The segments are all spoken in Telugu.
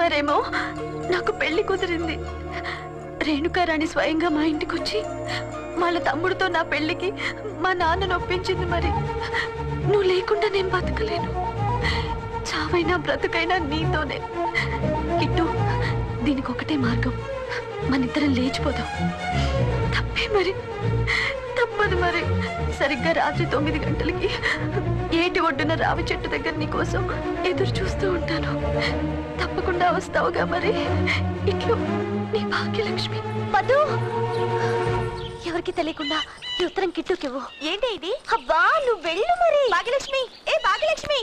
మరేమో నాకు పెళ్లి కుదిరింది రేణుకారాణి స్వయంగా మా ఇంటికి వచ్చి వాళ్ళ తమ్ముడితో నా పెళ్లికి మా నాన్న నొప్పించింది మరి నువ్వు లేకుండా నేను బతకలేను చావైనా బ్రతుకైనా నీతోనే కిట్టు దీనికి ఒకటే మార్గం మన ఇద్దరం లేచిపోదాం తప్పే మరి తప్పదు మరి సరిగ్గా రాత్రి తొమ్మిది గంటలకి ఏటి ఒడ్డున రావి చెట్టు దగ్గర నీ కోసం ఎదురు చూస్తూ ఉంటాను తప్పకుండా వస్తావుగా మరి ఇట్లు నీ భాగ్యలక్ష్మి మధు ఎవరికి తెలియకుండా ఈ ఉత్తరం కిట్టుకివ్వు ఏంటి ఇది అబ్బా నువ్వు వెళ్ళు మరి భాగ్యలక్ష్మి ఏ భాగ్యలక్ష్మి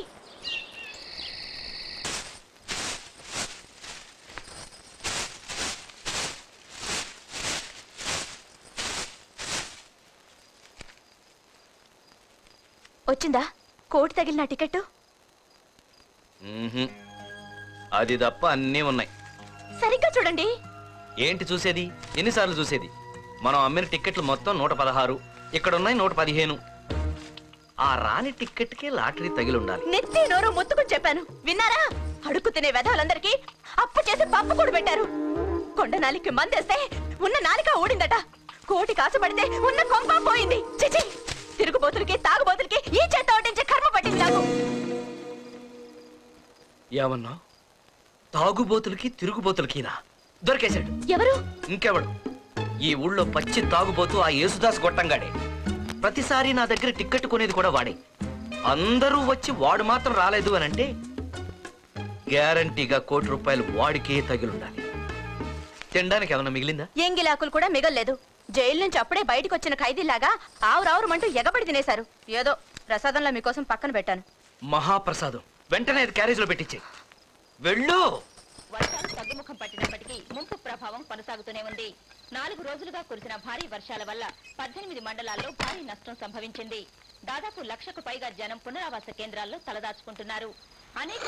వచ్చిందా కోటి తగిలిన టికెట్ మ్మ్హ్మ్. అది తప్ప అన్నీ ఉన్నాయి సరిగ్గా చూడండి ఏంటి చూసేది ఎన్నిసార్లు చూసేది మనం అమ్మిన టిక్కెట్లు మొత్తం నూట పదహారు ఇక్కడ ఉన్నాయి నూట పదిహేను ఆ రాని టిక్కెట్కి లాటరీ తగిలి ఉండాలి నెత్తి నోరు ముత్తుకుని చెప్పాను విన్నారా అడుగు తినే వెధవలందరికీ అప్పు చేసి పప్పు కూడా పెట్టారు కొండ నాలికి మందేస్తే ఉన్న నాలిక ఊడిందట కోటి కాసుపడితే ఉన్న కొంప పోయింది చిచి తిరుగుబోతులకి తాగుబోతులకి ఈ చేత ఓటించే కర్మ పట్టింది నాకు ఏమన్నా తాగుబోతులకి తిరుగుబోతులకినా దొరికేశాడు ఎవరు ఇంకెవడు ఈ ఊళ్ళో పచ్చి తాగుబోతూ ఆ యేసుదాస్ గొట్టంగాడే ప్రతిసారి నా దగ్గర టిక్కెట్ కొనేది కూడా వాడే అందరూ వచ్చి వాడు మాత్రం రాలేదు అని అంటే గ్యారంటీగా కోటి రూపాయలు వాడికే తగిలుండాలి తినడానికి ఏమన్నా మిగిలిందా ఎంగిలాకులు కూడా మిగల్లేదు జైలు నుంచి అప్పుడే బయటకు వచ్చిన ఖైదీలాగా ఆవురావురమంటూ ఎగబడి తినేశారు ఏదో ప్రసాదంలో మీకోసం పక్కన పెట్టాను మహాప్రసాదం వెంటనే అది క్యారేజ్లో పెట్టించే వెళ్ళు వర్షాలు తగ్గుముఖం పట్టినప్పటికీ ముంపు ప్రభావం కొనసాగుతూనే ఉంది నాలుగు రోజులుగా కురిసిన భారీ వర్షాల వల్ల పద్దెనిమిది మండలాల్లో భారీ నష్టం సంభవించింది దాదాపు లక్షకు పైగా జనం పునరావాస కేంద్రాల్లో తలదాచుకుంటున్నారు అనేక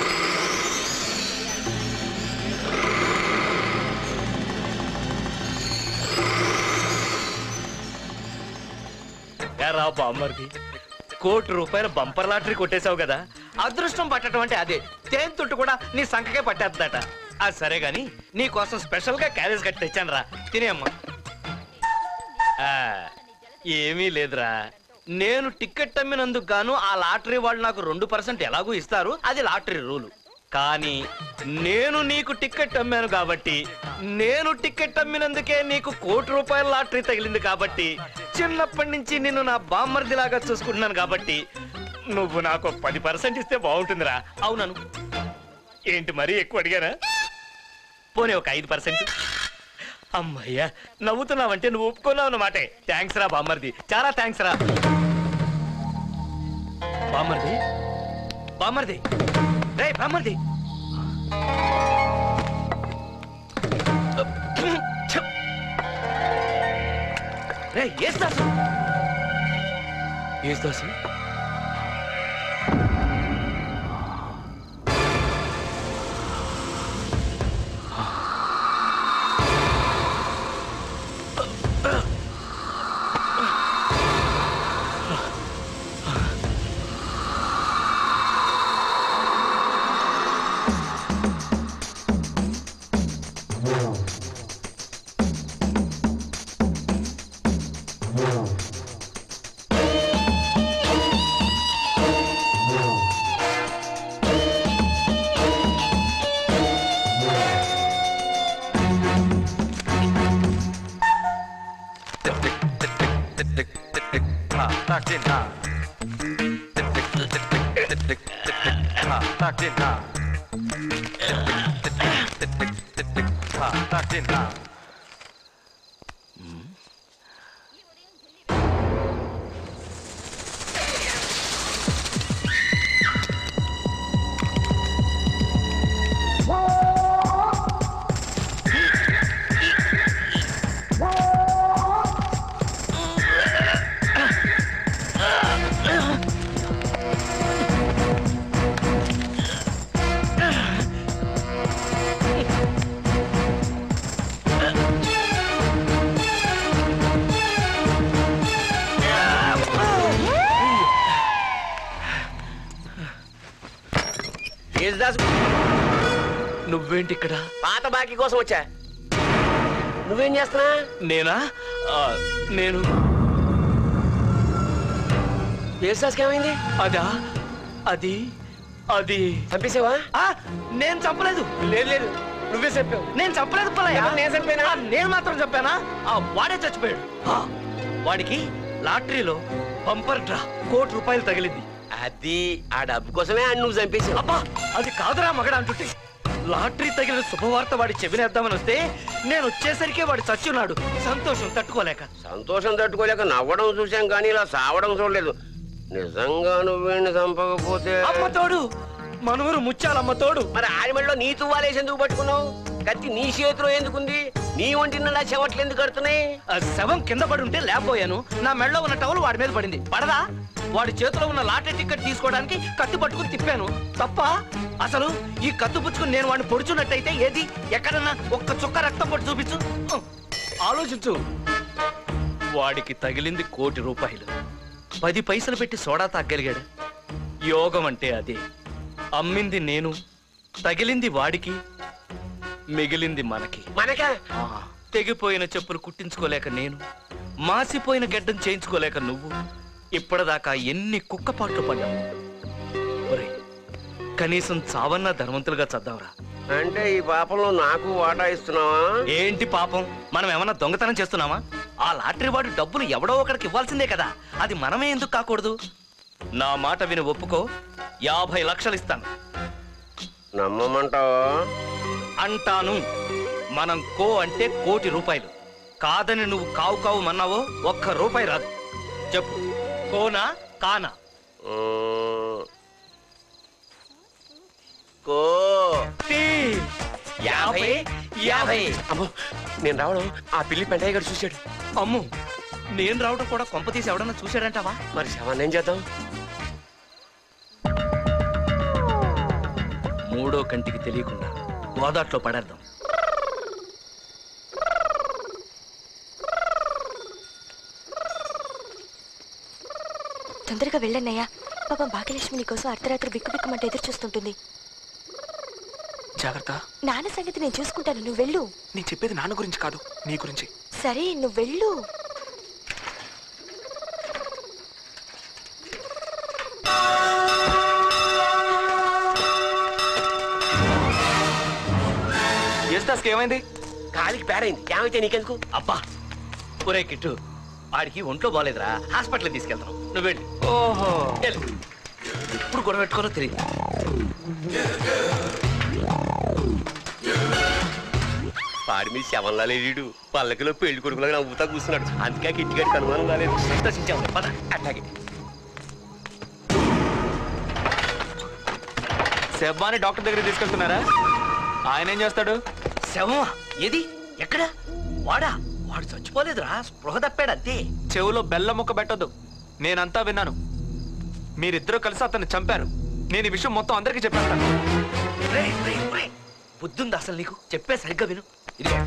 ఎరా బామ్మర్ది కోటి రూపాయల బంపర్ లాటరీ కొట్టేశావు కదా అదృష్టం పట్టడం అంటే అదే తేన్ తుట్టు కూడా నీ సంఖకే పట్టేద్దట అది సరే గాని నీ కోసం స్పెషల్ గా క్యారేజ్ కట్టి తెచ్చాను రా తినేమ్మా ఆ, ఏమీ లేదురా నేను టికెట్ అమ్మినందుకు గాను ఆ లాటరీ వాళ్ళు నాకు రెండు పర్సెంట్ ఎలాగూ ఇస్తారు అది లాటరీ రూలు కానీ నేను నీకు టికెట్ అమ్మాను కాబట్టి నేను టికెట్ అమ్మినందుకే నీకు కోటి రూపాయల లాటరీ తగిలింది కాబట్టి చిన్నప్పటి నుంచి నిన్ను నా బామ్మర్దిలాగా చూసుకుంటున్నాను కాబట్టి నువ్వు నాకు పది పర్సెంట్ ఇస్తే బాగుంటుందిరా అవునను ఏంటి మరీ ఎక్కువ అడిగానా పోనీ ఒక ఐదు పర్సెంట్ అమ్మయ్యా నవ్వుతున్నావంటే నువ్వు ఒప్పుకున్నావు అన్నమాటే థ్యాంక్స్ రా బామ్మర్ది చాలా థ్యాంక్స్ రా బామ్మర్ది బామ్మర్ది రే బామ్మర్ది రే ఏస్తాసు ఏస్తాసు యేసుదాస్ నువ్వేంటి ఇక్కడ పాత బాకీ కోసం వచ్చా నువ్వేం చేస్తున్నా నేనా ఆ, నేను యేసుదాస్కి ఏమైంది అదా అది అది చంపేసావా ఆ, నేను చంపలేదు లేదు లేదు నువ్వే చెప్పావు నేను చంపలేదు పుల్లయ్య. ఎవరు నేను చంపానా? ఆ, నేను మాత్రం చంపానా ఆ, వాడే చచ్చిపోయాడు ఆ, వాడికి లాటరీలో బంపర్ డ్రా కోటి రూపాయలు తగిలింది అది ఆ డబ్బు కోసమే ఆయన నువ్వు చంపేసావు అబ్బా అది కాదురా మగడ అంటుంటే లాటరీ తగిలిన శుభవార్త వాడి చెవినేద్దామని వస్తే నేను వచ్చేసరికి వాడు చచ్చున్నాడు సంతోషం తట్టుకోలేక సంతోషం తట్టుకోలేక నవ్వడం చూసాం కానీ ఇలా సావడం చూడలేదు నిజంగా నువ్వేంటి చంపకపోతే అమ్మ తోడు మనవరు ముచ్చాలమ్మ తోడు మరి ఆడిమల్లో నీ తువ్వాలేసి ఎందుకు పట్టుకున్నావు కత్తి నీ చేతిలో ఎందుకుంది నీ ఒంటినలా చెవట్లు ఎందుకు కడుతున్నాయి ఆ శవం కింద పడి ఉంటే లేకపోయాను నా మెడలో ఉన్న టవల్ వాడి మీద పడింది పడదా వాడి చేతిలో ఉన్న లాటరీ టికెట్ తీసుకోవడానికి కత్తి పట్టుకుని తిప్పాను తప్ప అసలు ఈ కత్తి పుచ్చుకుని నేను వాడిని పొడుచున్నట్టయితే ఏది ఎక్కడన్నా ఒక్క చుక్క రక్తం పట్టు చూపించు ఉం. ఆలోచించు వాడికి తగిలింది కోటి రూపాయలు పది పైసలు పెట్టి సోడా తాగలిగాడు యోగం అంటే అదే అమ్మింది నేను తగిలింది వాడికి మిగిలింది మనకి మనక ఆ, తెగిపోయిన చెప్పులు కుట్టించుకోలేక నేను మాసిపోయిన గడ్డం చేయించుకోలేక నువ్వు ఇప్పటిదాకా ఎన్ని కుక్కపాట్లు పడ్డావు ఒరేయ్, కనీసం చావన్నా ధర్మంతులుగా చద్దాంరా అంటే ఈ పాపంలో నాకు వాటా ఇస్తున్నావా ఏంటి పాపం మనం ఏమన్నా దొంగతనం చేస్తున్నామా ఆ లాటరీ వాడు డబ్బులు ఎవడో ఒకడికి ఇవ్వాల్సిందే కదా అది మనమే ఎందుకు కాకూడదు నా మాట విని ఒప్పుకో యాభై లక్షలు ఇస్తాను నమ్మమంటావా అంటాను మనం కో అంటే కోటి రూపాయలు కాదని నువ్వు కావు కావు మన్నావో ఒక్క రూపాయి రాదు చెప్పు కోనా కానా మ్మ్. కో టీ. యాభై యాభై అమ్మో నేను రావడం ఆ పిల్లి పెంటయ్య గారు చూశాడు అమ్ము నేను రావడం కూడా కొంప తీసి ఎవడన్నా చూశాడంటావా మరి శవాన్ని ఏం చేద్దాం మూడో కంటికి తెలియకుండా గోదాట్లో పడేద్దాం తొందరగా వెళ్ళన్నయ్యా పాపం భాగ్యలక్ష్మి నీకోసం అర్ధరాత్రి బిక్కు బిక్కుమంటే ఎదురు చూస్తుంటుంది జాగ్రత్త నాన్న సంగతి నేను చూసుకుంటాను నువ్వు వెళ్ళు నేను చెప్పేది నాన్న గురించి కాదు నీ గురించి సరే నువ్వు వెళ్ళు యేసుదాస్కి ఏమైంది కాలికి పేడైంది ఏమైతే నీకెందుకు అబ్బా ఒరే కిట్టు ఆడికి ఒంట్లో బాగాలేదురా హాస్పిటల్ తీసుకెళ్తాం నువ్వు వెళ్ళి ఓహో వెళ్ళు ఇప్పుడు గొడవ పెట్టుకోరో తెలియదు పాడి మీద శవంలా లేడు పల్లకిలో పెళ్లి కొడుకులాగా నవ్వుతా కూర్చున్నాడు అందుకే కిట్టిగాడికి అనుమానం రాలేదు సంతోషించాము పద అట్లాగే శబ్బాని డాక్టర్ దగ్గర తీసుకెళ్తున్నారా ఆయన ఏం చేస్తాడు శవమా ఏది ఎక్కడ వాడా వాడు చచ్చిపోలేదురా స్పృహ తప్పాడు అంతే చెవులో బెల్లం ముక్క పెట్టొద్దు నేనంతా విన్నాను మీరిద్దరూ కలిసి అతన్ని చంపారు నేను ఈ విషయం మొత్తం అందరికీ చెప్పేస్తాను రేయ్, రేయ్, రేయ్. బుద్ధుంది అసలు నీకు చెప్పే సరిగ్గా విను ఇదిగో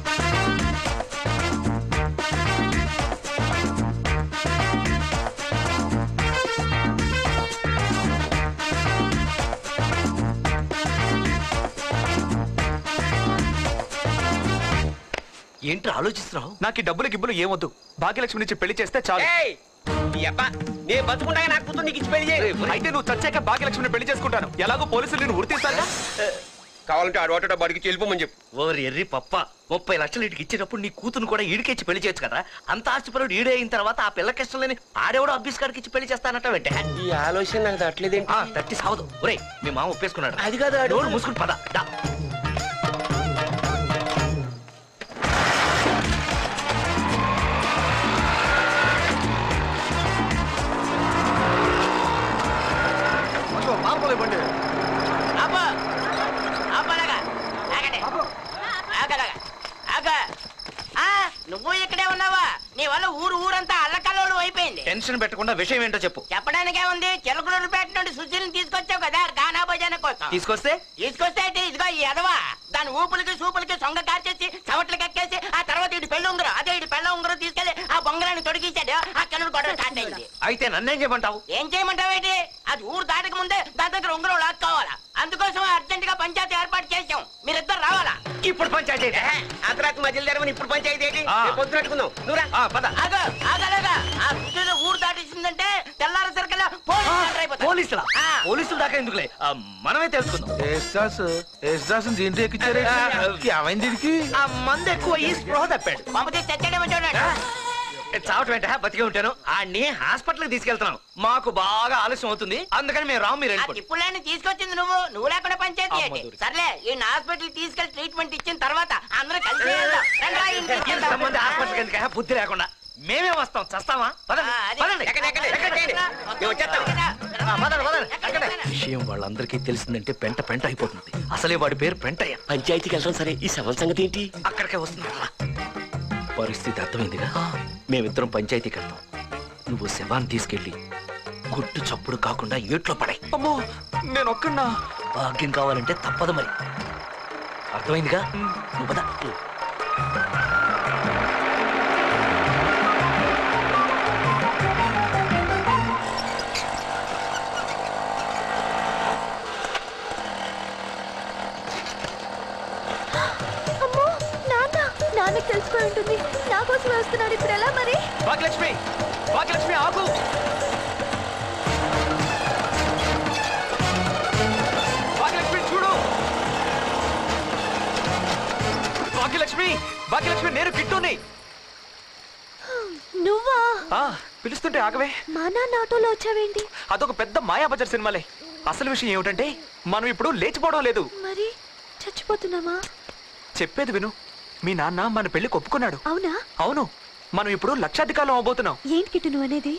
ఏంట్రా ఆలోచిస్తున్నావు నాకు ఈ డబ్బులు గిబ్బులు ఏమొద్దు భాగ్యలక్ష్మి నుంచి పెళ్లి చేస్తే చాలు ఏయ్! ఈ అబ్బా నేను బతుకుండగా నాకు కూతురు నీకు ఇచ్చి పెళ్లి చేయి అయితే నువ్వు చచ్చాక భాగ్యలక్ష్మిని పెళ్లి చేసుకుంటాను ఎలాగో పోలీసులు నేను ఉరితీస్తాగా కావాలంటే ఆడు వాటో బడికి వెళ్ళిపోమని చెప్పు ఓరి ఎర్రి పప్ప ముప్పై లక్షలు ఇటుకి ఇచ్చేటప్పుడు నీ కూతురు కూడా ఈడికిచ్చి పెళ్లి చేయొచ్చు కదా అంత ఆస్తిపరుడు ఈడే అయిన తర్వాత ఆ పిల్లకి ఇష్టం లేని ఆడేవాడు అబ్బీస్ కాడికి ఇచ్చి పెళ్లి చేస్తానట వెంటే ఈ ఆలోచన నాకు తట్టలేదేంటి ఆ తట్టి సావదు ఒరే మీ మామ ఒప్పేసుకున్నాడు అది కాదు ఆడు. నోరు మూసుకుని పద దా. ఆపు ఆపలాగా ఆగండి ఆగలాగా ఆగ ఆ, నువ్వు ఇక్కడే ఉన్నావా నీ వల్ల ఊరు ఊరంతా అల్లకల్లోలు అయిపోయింది టెన్షన్ పెట్టకుండా విషయం ఏంటో చెప్పు చెప్పడానికే ఉంది చిలకలూరుపేట నుండి సుశీల్ని తీసుకొచ్చావు కదా గానా భోజన కోసం తీసుకొస్తే తీసుకొస్తే ఏంటి? ఇదిగో ఈ ఎదవా దాని ఊపులకి సూపులకి సొంగ కార్చేసి చవట్లు కక్కేసి ఆ తర్వాత ఇటు పెళ్ళి ఉంగరం అదే ఇటు పెళ్ళ ఉంగరం తీసుకెళ్లి ఆ బొంగరాన్ని తొడిగించాడు ఆ కింద గొడవ స్టార్ట్ అయింది అయితే నన్నేం చేయమంటావు ఏం చేయమంటావేంటి అది ఊరు దాటక ముందే దాని దగ్గర ఉంగరం లాక్కోవాలా అందుకోసం అర్జెంట్ గా పంచాయతీ ఏర్పాటు చేశాం మీరిద్దరు బయలుదేరమని ఇప్పుడు పంచాయతీ ఏంటి ఆ. రేపు పొద్దున పెట్టుకుందాం నువ్వు రా ఆ, పద ఆగు, ఆగలేదా? ఆ సుశీల ఊరు దాటేసిందంటే తెల్లారి సరికల్లా పోలీసులు ఎంటర్ అయిపోతారు. పోలీసులా ఆ. పోలీసుల దాకా ఎందుకులే ఆ, మనమే తెలుసుకుందాం ఎస్దాస్ ఎస్దాస్ దీంట్లో ఎక్కిచ్చారు ఏమైంది దీనికి ఆ మందు ఎక్కువ ఈ స్పృహ తప్పాడు పంపితే చచ్చాడేమో చూడండి ఏ, చావటం ఏంట బతికే ఉంటాను ఆడిని హాస్పిటల్కి తీసుకెళ్తున్నాం మాకు బాగా ఆలస్యం అవుతుంది అందుకని మేము రాము మీరు ఆ వెళ్ళిపోండి టిప్పులాన్ని తీసుకొచ్చింది నువ్వు నువ్వు లేకుండా పంచాయతీ అమ్మ ఏంటి? దొరికి. సర్లే ఈ హాస్పిటల్ తీసుకెళ్లి ట్రీట్మెంట్ ఇచ్చిన తర్వాత అందరూ కలిసి వెళ్దాం. రండ్రా, ఇంటికి వెళ్దాం. ఇంతమంది హాస్పిటల్కి ఎందుకు బుద్ధి లేకుండా మేమే వస్తాం చస్తావా పదండి ఆ, అది. పదండి ఎక్కండి, ఎక్కండి, ఎక్కండి, ఎక్కండి. మేము వచ్చేస్తాం. ఆ, పదండి పదండి ఎక్కండి. ఎక్కండి. విషయం వాళ్ళందరికీ తెలిసిందంటే పెంట పెంట అయిపోతుంది అసలే వాడి పేరు పెంటయ్య పంచాయతీకి వెళ్తాం సరే ఈ శవం సంగతి ఏంటి అక్కడికే వస్తుంది రా. పరిస్థితి అర్థమైందిగా మేమిద్దరం పంచాయతీకి వెళ్తాం నువ్వు శవాన్ని తీసుకెళ్ళి గుట్టు చప్పుడు కాకుండా ఏట్లో పడాయి అమ్మో నేను ఒక్కన్నా భాగ్యం కావాలంటే తప్పదు మరి అర్థమైందిగా నువ్వు పద అమ్మో నాన్న నాన్నకు తెలిసిపోయి ఉంటుంది నా కోసం వస్తున్నాడు ఇప్పుడు ఎలా మరి భాగ్యలక్ష్మి భాగ్యలక్ష్మి ఆగు భాగ్యలక్ష్మి చూడు భాగ్యలక్ష్మి భాగ్యలక్ష్మి నేను కిట్టుని నువ్వా ఆ, పిలుస్తుంటే ఆగవే మా నాన్న ఆటోలో వచ్చావేంటి అదొక పెద్ద మాయాబజార్ సినిమాలే అసలు విషయం ఏమిటంటే మనం ఇప్పుడు లేచిపోవడం లేదు మరి చచ్చిపోతున్నామా చెప్పేది విను మీ నాన్న మన పెళ్లి ఒప్పుకున్నాడు అవునా అవును మనం ఇప్పుడు లక్షాధికారం అవబోతున్నాం ఏంటి కిట్టు నువ్వు అనేది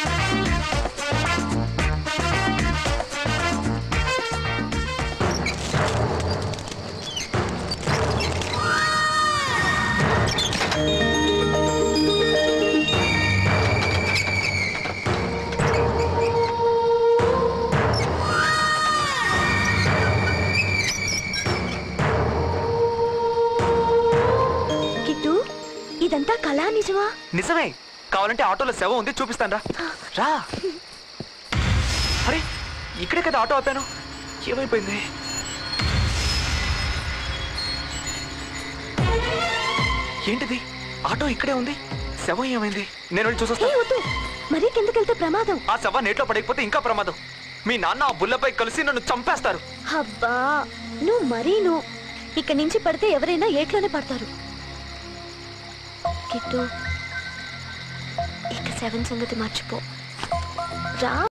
కిట్టు ఇదంతా కళా నిజమా నిజమే కావాలంటే ఆటోలో శవం ఉంది చూపిస్తాను రా రా అరే ఇక్కడే కదా ఆటో ఆపాను ఏమైపోయింది ఏంటిది ఆటో ఇక్కడే ఉంది శవం ఏమైంది నేను వెళ్ళి ఏ చూసొస్తా వద్దు మరీ కిందకెళ్తే ప్రమాదం ఆ శవం నీటిలో పడకపోతే ఇంకా ప్రమాదం మీ నాన్న ఆ బుల్లపై కలిసి నన్ను చంపేస్తారు అబ్బా నువ్వు మరీ నువ్వు ఇక్కడి నుంచి పడితే ఎవరైనా ఏట్లోనే పడతారు కిట్టు ఇక సెవెన్ సంగతి మర్చిపో రా